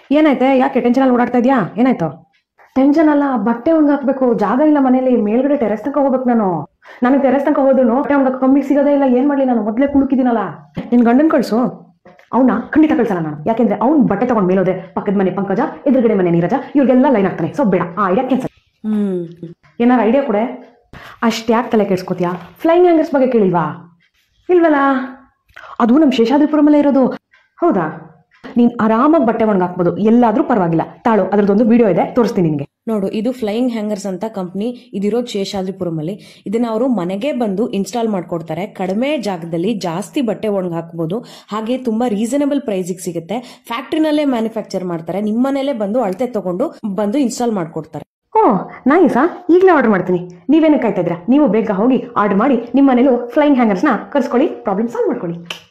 ಏನಾಯ್ತೆ ಯಾಕೆ ಟೆನ್ಷನ್ ಅಲ್ಲಿ ಓಡಾಡ್ತಾ ಇದೆಯಾ ಏನಾಯ್ತು ಟೆನ್ಷನ್ ಅಲ್ಲ ಬಟ್ಟೆ ಒಣಗಿ ಹಾಕ್ಬೇಕು ಜಾಗ ಇಲ್ಲ ಮನೇಲಿ ಮೇಲ್ಗಡೆ ಟೆರೆಸ್ ತನಕ ಹೋಗ್ಬೇಕು ನಾನು ನನಗೆ ಟೆರೆಸ್ ತನಕ ಹೋದ್ರು ಬಟ್ಟೆ ಒಣಗಕ್ಕೆ ಕಮ್ಮಿ ಸಿಗೋದೇ ಇಲ್ಲ ಏನ್ ಮಾಡ್ಲಿ ನಾನು ಮೊದಲೇ ಕುಳುಕಿದ್ದೀನಲ್ಲ ನಿನ್ ಗಂಡನ್ ಕಳ್ಸು ಅವನ ಖಂಡಿತ ಕಳ್ಸಲ್ಲ ನಾನು ಯಾಕೆಂದ್ರೆ ಅವ್ನ್ ಬಟ್ಟೆ ತಗೊಂಡ್ ಮೇಲೋದೆ ಪಕ್ಕದ ಮನೆ ಪಂಕಜ ಎದುರುಗಡೆ ಮನೆ ನೀರಜ ಇವ್ರಿಗೆಲ್ಲ ಲೈನ್ ಆಗ್ತಾನೆ ಸೊ ಬೇಡ ಆ ಐಡಿಯಾ ಕ್ಯಾನ್ಸಲ್ ಹ್ಮ್ ಏನಾರ ಐಡಿಯಾ ಕೊಡೆ ಅಷ್ಟ್ಯಾಕೆ ತಲೆ ಕೆಡ್ಸ್ಕೊತೀಯಾ ಫ್ಲೈಯಿಂಗ್ ಹ್ಯಾಂಗರ್ಸ್ ಬಗ್ಗೆ ಕೇಳಿಲ್ವಾ ಇಲ್ವಲ್ಲ ಅದು ನಮ್ಮ ಶೇಷಾದ್ರಿಪುರಮಲ್ಲೇ ಇರೋದು ಹೌದಾ ನೀನ್ ಆರಾಮಾಗಿ ಬಟ್ಟೆ ಒಣಗಿ ಹಾಕ್ಬೋದು ಎಲ್ಲಾದ್ರೂ ಪರವಾಗಿಲ್ಲ ತಾಳು ಅದ್ರದ್ದೊಂದು ವಿಡಿಯೋ ಇದೆ ತೋರಿಸ್ತೀನಿ ನಿನ್ಗೆ ನೋಡು ಇದು ಫ್ಲೈಯಿಂಗ್ ಹ್ಯಾಂಗರ್ಸ್ ಅಂತ ಕಂಪ್ನಿ ಇದಿರೋದು ಶೇಷಾದ್ರಿಪುರಂ ಅಲ್ಲಿ ಇದನ್ನ ಅವರು ಮನೆಗೆ ಬಂದು ಇನ್ಸ್ಟಾಲ್ ಮಾಡ್ಕೊಡ್ತಾರೆ ಕಡಿಮೆ ಜಾಗದಲ್ಲಿ ಜಾಸ್ತಿ ಬಟ್ಟೆ ಒಣಗಿ ಹಾಕ್ಬೋದು ಹಾಗೆ ತುಂಬಾ ರೀಸನಬಲ್ ಪ್ರೈಸಿಗೆ ಸಿಗುತ್ತೆ ಫ್ಯಾಕ್ಟ್ರಿನಲ್ಲೇ ಮ್ಯಾನುಫ್ಯಾಕ್ಚರ್ ಮಾಡ್ತಾರೆ ನಿಮ್ಮ ಮನೇಲೆ ಬಂದು ಅಳತೆ ತಗೊಂಡು ಬಂದು ಇನ್ಸ್ಟಾಲ್ ಮಾಡ್ಕೊಡ್ತಾರೆ ಓ ನೈಸಾ ಈಗಲೇ ಆರ್ಡರ್ ಮಾಡ್ತೀನಿ ನೀವೇನು ಕಾಯ್ತಾ ಇದ್ದೀರಾ ನೀವು ಬೇಗ ಹೋಗಿ ಆರ್ಡರ್ ಮಾಡಿ ನಿಮ್ಮ ಮನೇಲೂ ಫ್ಲೈಯಿಂಗ್ ಹ್ಯಾಂಗರ್ಸ್ನ ಕರ್ಸ್ಕೊಳ್ಳಿ ಪ್ರಾಬ್ಲಮ್ ಸಾಲ್ವ್ ಮಾಡ್ಕೊಳ್ಳಿ